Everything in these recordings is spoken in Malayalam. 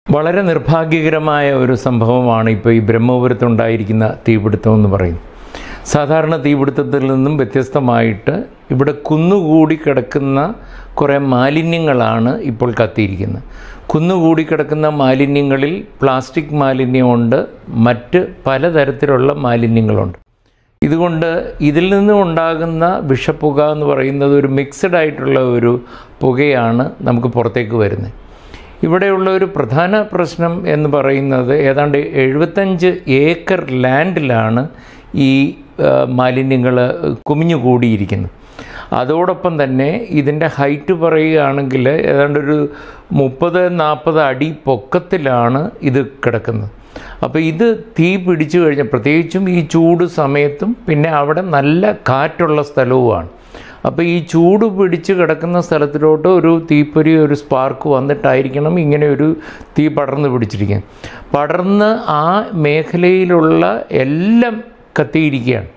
വളരെ നിർഭാഗ്യകരമായ ഒരു സംഭവമാണ് ഇപ്പോൾ ഈ ബ്രഹ്മപുരത്തുണ്ടായിരിക്കുന്ന തീപിടുത്തം എന്ന് പറയുന്നത് സാധാരണ തീപിടുത്തത്തിൽ നിന്നും വ്യത്യസ്തമായിട്ട് ഇവിടെ കുന്നുകൂടി കിടക്കുന്ന കുറേ മാലിന്യങ്ങളാണ് ഇപ്പോൾ കത്തിയിരിക്കുന്നത് കുന്നുകൂടി കിടക്കുന്ന മാലിന്യങ്ങളിൽ പ്ലാസ്റ്റിക് മാലിന്യമുണ്ട് മറ്റ് പലതരത്തിലുള്ള മാലിന്യങ്ങളുണ്ട് ഇതുകൊണ്ട് ഇതിൽ നിന്നും ഉണ്ടാകുന്ന വിഷപ്പുക എന്ന് പറയുന്നത് ഒരു മിക്സഡ് ആയിട്ടുള്ള ഒരു പുകയാണ് നമുക്ക് പുറത്തേക്ക് വരുന്നത് ഇവിടെയുള്ള ഒരു പ്രധാന പ്രശ്നം എന്ന് പറയുന്നത് ഏതാണ്ട് എഴുപത്തഞ്ച് ഏക്കർ ലാൻഡിലാണ് ഈ മാലിന്യങ്ങൾ കുമിഞ്ഞുകൂടിയിരിക്കുന്നത് അതോടൊപ്പം തന്നെ ഇതിൻ്റെ ഹൈറ്റ് പറയുകയാണെങ്കിൽ ഏതാണ്ട് ഒരു മുപ്പത് നാൽപ്പത് അടി പൊക്കത്തിലാണ് ഇത് കിടക്കുന്നത് അപ്പോൾ ഇത് തീ പിടിച്ചു കഴിഞ്ഞാൽ പ്രത്യേകിച്ചും ഈ ചൂട് സമയത്തും പിന്നെ അവിടെ നല്ല കാറ്റുള്ള സ്ഥലവുമാണ് അപ്പോൾ ഈ ചൂട് പിടിച്ച് കിടക്കുന്ന സ്ഥലത്തിലോട്ട് ഒരു തീപ്പൊരി ഒരു സ്പാർക്ക് വന്നിട്ടായിരിക്കണം ഇങ്ങനെ ഒരു തീ പടർന്ന് പിടിച്ചിരിക്കുന്നത് പടർന്ന് ആ മേഖലയിലുള്ള എല്ലാം കത്തിയിരിക്കുകയാണ്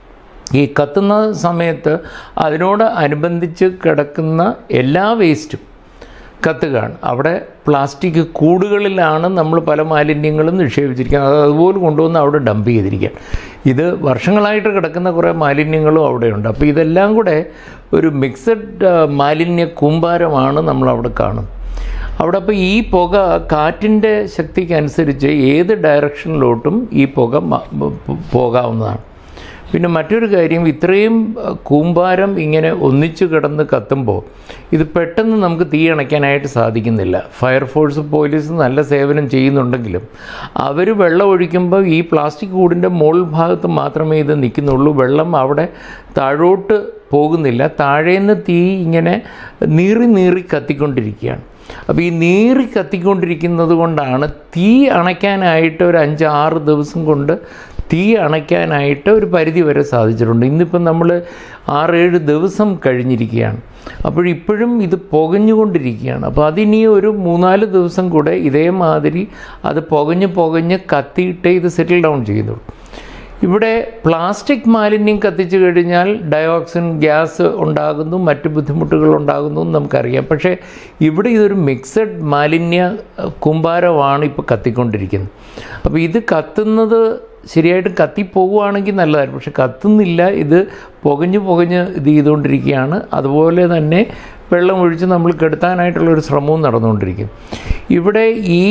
ഈ കത്തുന്ന സമയത്ത് അതിനോട് അനുബന്ധിച്ച് കിടക്കുന്ന എല്ലാ വേസ്റ്റും കത്തുകയാണ് അവിടെ പ്ലാസ്റ്റിക് കൂടുകളിലാണ് നമ്മൾ പല മാലിന്യങ്ങളും നിക്ഷേപിച്ചിരിക്കുന്നത് അത് അതുപോലെ കൊണ്ടുവന്ന് അവിടെ ഡംപ് ചെയ്തിരിക്കുകയാണ് ഇത് വർഷങ്ങളായിട്ട് കിടക്കുന്ന കുറേ മാലിന്യങ്ങളും അവിടെയുണ്ട് അപ്പോൾ ഇതെല്ലാം കൂടെ ഒരു മിക്സഡ് മാലിന്യ കൂമ്പാരമാണ് നമ്മൾ അവിടെ കാണുന്നത് അവിടെ അപ്പോൾ ഈ പുക കാറ്റിൻ്റെ ശക്തിക്കനുസരിച്ച് ഏത് ഡയറക്ഷനിലോട്ടും ഈ പുക പോകാവുന്നതാണ് പിന്നെ മറ്റൊരു കാര്യം ഇത്രയും കൂമ്പാരം ഇങ്ങനെ ഒന്നിച്ചു കിടന്ന് കത്തുമ്പോൾ ഇത് പെട്ടെന്ന് നമുക്ക് തീ അണയ്ക്കാനായിട്ട് സാധിക്കുന്നില്ല ഫയർഫോഴ്സ് പോലീസ് നല്ല സേവനം ചെയ്യുന്നുണ്ടെങ്കിലും അവർ വെള്ളം ഒഴിക്കുമ്പോൾ ഈ പ്ലാസ്റ്റിക് കൂടിൻ്റെ മുകൾ ഭാഗത്ത് മാത്രമേ ഇത് നിൽക്കുന്നുള്ളൂ വെള്ളം അവിടെ താഴോട്ട് പോകുന്നില്ല താഴേന്ന് തീ ഇങ്ങനെ നീറി നീറി കത്തിക്കൊണ്ടിരിക്കുകയാണ് അപ്പോൾ ഈ നീറി കത്തിക്കൊണ്ടിരിക്കുന്നത് കൊണ്ടാണ് തീ അണയ്ക്കാനായിട്ട് ഒരു അഞ്ച് ആറ് ദിവസം കൊണ്ട് തീ അണയ്ക്കാനായിട്ട് ഒരു പരിധി വരെ സാധിച്ചിട്ടുണ്ട് ഇന്നിപ്പം നമ്മൾ ആറേഴ് ദിവസം കഴിഞ്ഞിരിക്കുകയാണ് അപ്പോഴിപ്പോഴും ഇത് പുകഞ്ഞുകൊണ്ടിരിക്കുകയാണ് അപ്പോൾ അതിനി ഒരു മൂന്നാല് ദിവസം കൂടെ ഇതേമാതിരി അത് പുകഞ്ഞ് പുകഞ്ഞ് കത്തിയിട്ടേ ഇത് സെറ്റിൽ ഡൗൺ ചെയ്യുന്നുള്ളൂ ഇവിടെ പ്ലാസ്റ്റിക് മാലിന്യം കത്തിച്ചു കഴിഞ്ഞാൽ ഡയോക്സിൻ ഗ്യാസ് ഉണ്ടാകുന്നു മറ്റ് ബുദ്ധിമുട്ടുകൾ ഉണ്ടാകുന്നു എന്ന് നമുക്കറിയാം പക്ഷേ ഇവിടെ ഇതൊരു മിക്സഡ് മാലിന്യ കുമ്പാരമാണ് ഇപ്പോൾ കത്തിക്കൊണ്ടിരിക്കുന്നത് അപ്പോൾ ഇത് കത്തുന്നത് ശരിയായിട്ട് കത്തിപ്പോവുകയാണെങ്കിൽ നല്ലതായിരുന്നു പക്ഷെ കത്തുന്നില്ല ഇത് പുകഞ്ഞ് പുകഞ്ഞ് ഇത് ചെയ്തുകൊണ്ടിരിക്കുകയാണ് അതുപോലെ തന്നെ വെള്ളം ഒഴിച്ച് നമ്മൾ കെടുത്താനായിട്ടുള്ളൊരു ശ്രമവും നടന്നുകൊണ്ടിരിക്കും ഇവിടെ ഈ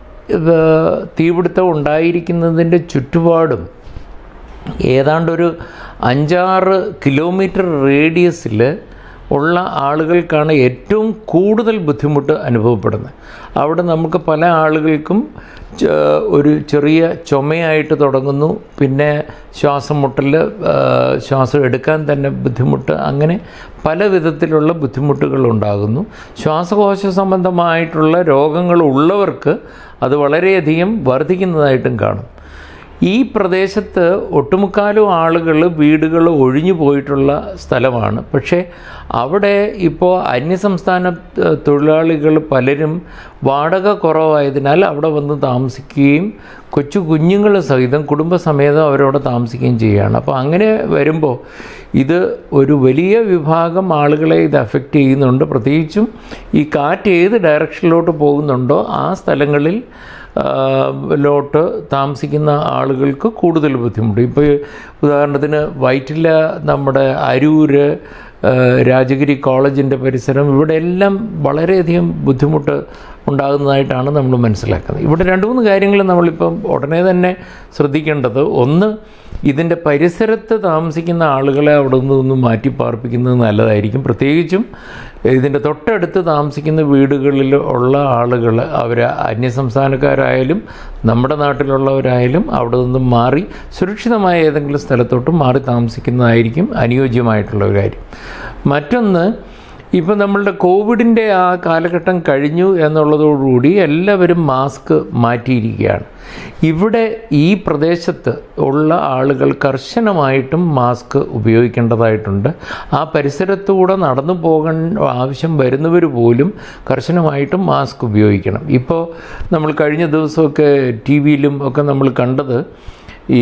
തീപിടുത്തം ഉണ്ടായിരിക്കുന്നതിൻ്റെ ചുറ്റുപാടും ഏതാണ്ടൊരു അഞ്ചാറ് കിലോമീറ്റർ റേഡിയസിൽ ഉള്ള ആളുകൾക്കാണ് ഏറ്റവും കൂടുതൽ ബുദ്ധിമുട്ട് അനുഭവപ്പെടുന്നത് അവിടെ നമുക്ക് പല ആളുകൾക്കും ഒരു ചെറിയ ചുമയായിട്ട് തുടങ്ങുന്നു പിന്നെ ശ്വാസം മുട്ടൽ ശ്വാസം എടുക്കാൻ തന്നെ ബുദ്ധിമുട്ട് അങ്ങനെ പല വിധത്തിലുള്ള ബുദ്ധിമുട്ടുകൾ ഉണ്ടാകുന്നു ശ്വാസകോശ സംബന്ധമായിട്ടുള്ള രോഗങ്ങൾ ഉള്ളവർക്ക് അത് വളരെയധികം വർദ്ധിക്കുന്നതായിട്ടും കാണും ഈ പ്രദേശത്ത് ഒട്ടുമുക്കാലും ആളുകൾ വീടുകൾ ഒഴിഞ്ഞു പോയിട്ടുള്ള സ്ഥലമാണ് പക്ഷേ അവിടെ ഇപ്പോൾ അന്യസംസ്ഥാന തൊഴിലാളികൾ പലരും വാടക കുറവായതിനാൽ അവിടെ വന്ന് താമസിക്കുകയും കൊച്ചു കുഞ്ഞുങ്ങൾ സഹിതം കുടുംബസമേതം അവരവിടെ താമസിക്കുകയും ചെയ്യുകയാണ് അപ്പോൾ അങ്ങനെ വരുമ്പോൾ ഇത് ഒരു വലിയ വിഭാഗം ആളുകളെ ഇത് അഫക്റ്റ് ചെയ്യുന്നുണ്ട് പ്രത്യേകിച്ചും ഈ കാറ്റ് ഏത് ഡയറക്ഷനിലോട്ട് പോകുന്നുണ്ടോ ആ സ്ഥലങ്ങളിൽ ലോട്ട് താമസിക്കുന്ന ആളുകൾക്ക് കൂടുതൽ ബുദ്ധിമുട്ട് ഇപ്പോൾ ഉദാഹരണത്തിന് വൈറ്റില നമ്മുടെ അരൂര് രാജഗിരി കോളേജിൻ്റെ പരിസരം ഇവിടെ എല്ലാം വളരെയധികം ബുദ്ധിമുട്ട് ഉണ്ടാകുന്നതായിട്ടാണ് നമ്മൾ മനസ്സിലാക്കുന്നത് ഇവിടെ രണ്ട് മൂന്ന് കാര്യങ്ങൾ നമ്മളിപ്പം ഉടനെ തന്നെ ശ്രദ്ധിക്കേണ്ടത് ഒന്ന് ഇതിൻ്റെ പരിസരത്ത് താമസിക്കുന്ന ആളുകളെ അവിടെ നിന്ന് മാറ്റി പാർപ്പിക്കുന്നത് നല്ലതായിരിക്കും പ്രത്യേകിച്ചും ഇതിൻ്റെ തൊട്ടടുത്ത് താമസിക്കുന്ന വീടുകളിൽ ഉള്ള ആളുകൾ അവർ അന്യസംസ്ഥാനക്കാരായാലും നമ്മുടെ നാട്ടിലുള്ളവരായാലും അവിടെ നിന്നും മാറി സുരക്ഷിതമായ ഏതെങ്കിലും സ്ഥലത്തോട്ട് മാറി താമസിക്കുന്നതായിരിക്കും അനുയോജ്യമായിട്ടുള്ള ഒരു കാര്യം മറ്റൊന്ന് ഇപ്പം നമ്മളുടെ കോവിഡിൻ്റെ ആ കാലഘട്ടം കഴിഞ്ഞു എന്നുള്ളതോടുകൂടി എല്ലാവരും മാസ്ക് മാറ്റിയിരിക്കുകയാണ് ഇവിടെ ഈ പ്രദേശത്ത് ഉള്ള ആളുകൾ കർശനമായിട്ടും മാസ്ക് ഉപയോഗിക്കേണ്ടതായിട്ടുണ്ട് ആ പരിസരത്തൂടെ നടന്നു പോകാൻ ആവശ്യം വരുന്നവർ പോലും കർശനമായിട്ടും മാസ്ക് ഉപയോഗിക്കണം ഇപ്പോൾ നമ്മൾ കഴിഞ്ഞ ദിവസമൊക്കെ ടി വിയിലും ഒക്കെ നമ്മൾ കണ്ടത് ഈ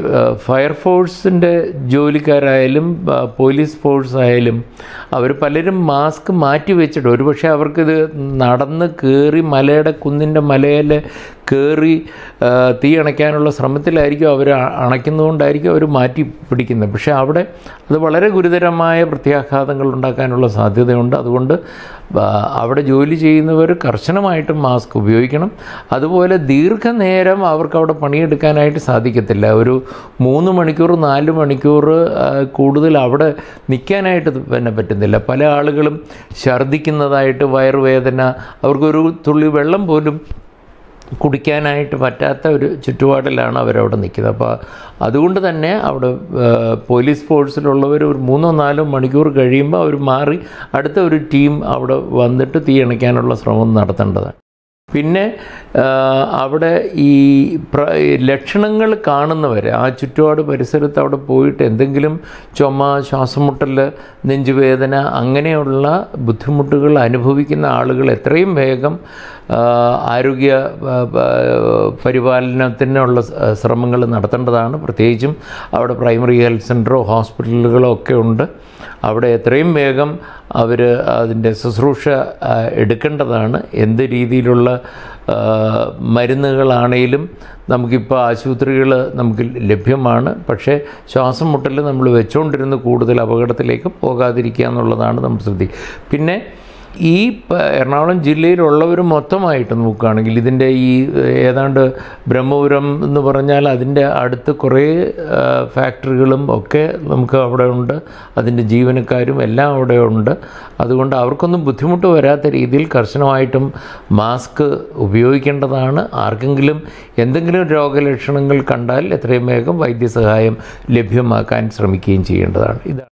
ഫയർഫോഴ്സിൻ്റെ ജോലിക്കാരായാലും ആ, പോലീസ് ഫോഴ്സ് ആയാലും അവർ പലരും മാസ്ക് മാറ്റി വെച്ചിട്ട് ഒരുപക്ഷെ അവർക്കിത് നടന്ന് കയറി മലയുടെ കുന്നിൻ്റെ മലയിൽ കയറി ആ, തീ അണയ്ക്കാനുള്ള ശ്രമത്തിലായിരിക്കും അവർ അണയ്ക്കുന്നതുകൊണ്ടായിരിക്കും അവർ മാറ്റി പിടിക്കുന്നത് പക്ഷേ അവിടെ അത് വളരെ ഗുരുതരമായ പ്രത്യാഘാതങ്ങൾ ഉണ്ടാക്കാനുള്ള സാധ്യതയുണ്ട് അതുകൊണ്ട് ആ, അവിടെ ജോലി ചെയ്യുന്നവർ കർശനമായിട്ടും മാസ്ക് ഉപയോഗിക്കണം അതുപോലെ ദീർഘനേരം അവർക്ക് അവിടെ പണിയെടുക്കാനായിട്ട് സാധിക്കത്തില്ല ഒരു മൂന്ന് മണിക്കൂർ നാല് മണിക്കൂർ ആ, കൂടുതൽ അവിടെ നിൽക്കാനായിട്ട് പിന്നെ പറ്റുന്നില്ല പല ആളുകളും ഛർദ്ദിക്കുന്നതായിട്ട് വയറുവേദന അവർക്കൊരു തുള്ളി വെള്ളം പോലും കുടിക്കാനായിട്ട് പറ്റാത്ത ഒരു ചുറ്റുപാടിലാണ് അവരവിടെ നിൽക്കുന്നത് അപ്പോൾ അതുകൊണ്ട് തന്നെ അവിടെ ആ, പോലീസ് ഫോഴ്സിലുള്ളവർ ഒരു മൂന്നോ നാലോ മണിക്കൂർ കഴിയുമ്പോൾ അവർ മാറി അടുത്ത ഒരു ടീം അവിടെ വന്നിട്ട് തീ അണയ്ക്കാനുള്ള ശ്രമം നടത്തേണ്ടതാണ് പിന്നെ ആ, അവിടെ ഈ പ്ര ലക്ഷണങ്ങൾ കാണുന്നവർ ആ ചുറ്റുപാട് പരിസരത്ത് അവിടെ പോയിട്ട് എന്തെങ്കിലും ചുമ ശ്വാസമുട്ടൽ നെഞ്ചുവേദന അങ്ങനെയുള്ള ബുദ്ധിമുട്ടുകൾ അനുഭവിക്കുന്ന ആളുകൾ എത്രയും വേഗം ആ, ആരോഗ്യ ആ, ആ, പരിപാലനത്തിനുള്ള ശ്രമങ്ങൾ നടത്തേണ്ടതാണ് പ്രത്യേകിച്ചും അവിടെ പ്രൈമറി ഹെൽത്ത് സെൻ്ററോ ഹോസ്പിറ്റലുകളോ ഒക്കെ ഉണ്ട് അവിടെ എത്രയും വേഗം അവർ അതിൻ്റെ ശുശ്രൂഷ ആ, എടുക്കേണ്ടതാണ് എന്ത് രീതിയിലുള്ള ആ, മരുന്നുകളാണേലും നമുക്കിപ്പോൾ ആശുപത്രികൾ നമുക്ക് ലഭ്യമാണ് പക്ഷേ ശ്വാസം മുട്ടൽ നമ്മൾ വെച്ചുകൊണ്ടിരുന്ന് കൂടുതൽ അപകടത്തിലേക്ക് പോകാതിരിക്കുക എന്നുള്ളതാണ് നമ്മൾ ശ്രദ്ധിക്കുക പിന്നെ ഈ പ- എറണാകുളം ജില്ലയിലുള്ളവർ മൊത്തമായിട്ട് നോക്കുകയാണെങ്കിൽ ഇതിൻ്റെ ഈ ഏതാണ്ട് ബ്രഹ്മപുരം എന്ന് പറഞ്ഞാൽ അതിൻ്റെ അടുത്ത് കുറേ ആ, ഫാക്ടറികളും ഒക്കെ നമുക്ക് അവിടെ ഉണ്ട് അതിൻ്റെ ജീവനക്കാരും എല്ലാം അവിടെ ഉണ്ട് അതുകൊണ്ട് അവർക്കൊന്നും ബുദ്ധിമുട്ട് വരാത്ത രീതിയിൽ കർശനമായിട്ടും മാസ്ക് ഉപയോഗിക്കേണ്ടതാണ് ആർക്കെങ്കിലും എന്തെങ്കിലും രോഗലക്ഷണങ്ങൾ കണ്ടാൽ എത്രയും വേഗം വൈദ്യസഹായം ലഭ്യമാക്കാൻ ശ്രമിക്കുകയും ചെയ്യേണ്ടതാണ് ഇതാണ്